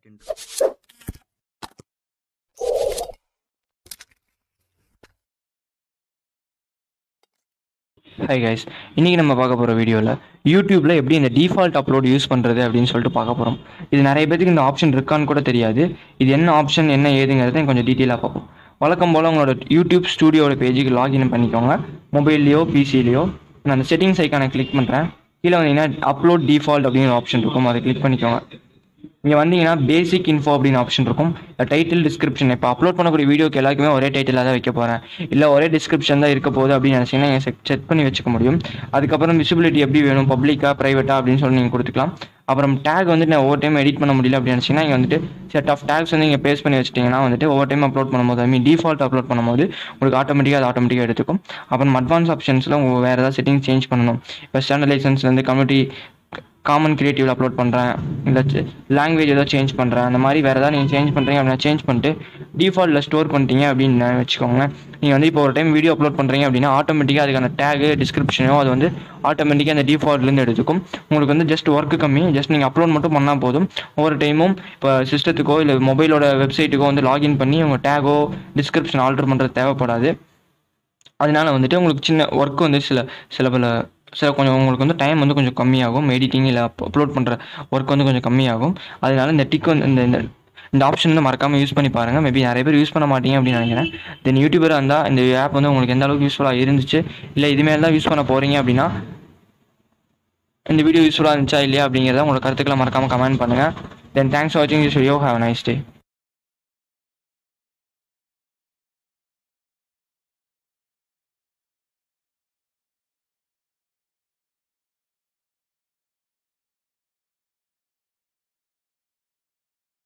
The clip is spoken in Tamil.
செகண்ட் ஹை கைஸ் இன்றைக்கி நம்ம பார்க்க போகிற வீடியோவில் யூடியூப்பில் எப்படி இந்த டிஃபால்ட் அப்லோட் யூஸ் பண்ணுறது அப்படின்னு சொல்லிட்டு பார்க்க போகிறோம் இது நிறைய பேருக்கு இந்த ஆப்ஷன் இருக்கான்னு கூட தெரியாது இது என்ன ஆப்ஷன் என்ன ஏதுங்கிறத கொஞ்சம் டீட்டெயிலாக பார்ப்போம் வழக்கம் போல் உங்களோட யூடியூப் ஸ்டூடியோட பேஜுக்கு லாகின் பண்ணிக்கோங்க மொபைல்லையோ பிசிலையோ நான் அந்த செட்டிங்ஸ் ஐக்கானை கிளிக் பண்ணுறேன் கீழே வந்தீங்கன்னா அப்லோட் டிஃபால்ட் அப்படின்னு ஆப்ஷன் இருக்கும் அதை கிளிக் பண்ணிக்கோங்க இங்கே வந்தீங்கன்னா பேசிக் இன்ஃபோ அப்படின்னு ஆப்ஷன் இருக்கும் டைட்டில் டிஸ்கிரிப்ஷன் இப்போ அப்லோட் பண்ணக்கூடிய வீடியோக்கு எல்லாருக்குமே ஒரே டைட்டிலாக தான் வைக்க போகிறேன் இல்லை ஒரே டிஸ்கிரிப்ஷன் தான் இருக்க போகுது அப்படின்னு நினச்சிங்கன்னா நீங்கள் செட் செட் பண்ணி வச்சுக்க முடியும் அதுக்கப்புறம் விசிபிலிட்டி எப்படி வேணும் பப்ளிக்கா ப்ரைவேட்டா அப்படின்னு சொல்லி நீங்கள் கொடுத்துக்கலாம் அப்புறம் டேக் வந்துட்டு நான் ஒவ்வொரு டைம் எடிட் பண்ண முடியல அப்படின்னு நினச்சிங்கன்னா இங்கே வந்துட்டு செட் ஆஃப் டேக்ஸ் வந்து நீங்கள் பேஸ் பண்ணி வச்சிட்டிங்கன்னா வந்துட்டு ஒவ்வொரு டைம் அப்லோட் பண்ணும்போது ஐ மீன் டிஃபால்ட் அப்லோட் பண்ணும்போது உங்களுக்கு ஆட்டோமேட்டிக்காக அது ஆட்டோமேட்டிக்காக எடுத்துக்கும் அப்புறம் அட்வான்ஸ் ஆப்ஷன்ஸில் உங்கள் வேறு ஏதாவது செட்டிங் சேஞ்ச் பண்ணணும் இப்போ ஸ்டாண்டர்ட் லைசன்ஸ்லேருந்து கம்யூனிட்டி காமன் கிரியேட்டிவில் அப்லோட் பண்ணுறேன் இல்லை லாங்குவேஜ் ஏதோ சேஞ்ச் பண்ணுறேன் அந்த மாதிரி வேறு ஏதாவது நீங்கள் சேஞ்ச் பண்ணுறீங்க அப்படின்னா சேஞ்ச் பண்ணிட்டு டிஃபால்ட்டில் ஸ்டோர் பண்ணிட்டீங்க அப்படின்னு வச்சுக்கோங்க நீங்கள் வந்து இப்போ ஒரு டைம் வீடியோ அப்லோட் பண்ணுறீங்க அப்படின்னா ஆட்டோமேட்டிக்காக அதுக்கான டேகு டிஸ்கிரிப்ஷனோ அது வந்து ஆட்டோமேட்டிக்காக அந்த டிஃபால்ட்லேருந்து எடுத்துக்கும் உங்களுக்கு வந்து ஜஸ்ட் ஒர்க்கு கம்மி ஜஸ்ட் நீங்கள் அப்லோட் மட்டும் பண்ணால் போதும் ஒவ்வொரு டைமும் இப்போ சிஸ்டத்துக்கோ இல்லை மொபைலோட வெப்சைட்டுக்கோ வந்து லாகின் பண்ணி உங்கள் டேகோ டிஸ்கிரிப்ஷன் ஆல்டர் பண்ணுறது தேவைப்படாது அதனால வந்துட்டு உங்களுக்கு சின்ன ஒர்க் வந்து சில சில பல சில கொஞ்சம் உங்களுக்கு வந்து டைம் வந்து கொஞ்சம் கம்மியாகும் எடிட்டிங் இல்லை அப்லோட் பண்ணுற ஒர்க் வந்து கொஞ்சம் கம்மியாகும் அதனால இந்த டிக் வந்து இந்த இந்த இந்த ஆப்ஷன் வந்து மறக்காமல் யூஸ் பண்ணி பாருங்கள் மேபி நிறைய பேர் யூஸ் பண்ண மாட்டீங்க அப்படின்னு நினைக்கிறேன் தென் யூடியூபராக இருந்தால் இந்த ஆப் வந்து உங்களுக்கு எந்த அளவுக்கு யூஸ்ஃபுல்லாக இருந்துச்சு இல்லை இதுமாரி தான் யூஸ் பண்ண போகிறீங்க அப்படின்னா இந்த வீடியோ யூஸ்ஃபுல்லாக இருந்துச்சா இல்லையா அப்படிங்கிறத உங்களோட கருத்துக்களை மறக்காமல் கமெண்ட் பண்ணுங்கள் தென் தேங்க்ஸ் ஃபார் வாட்சிங் this video have nice day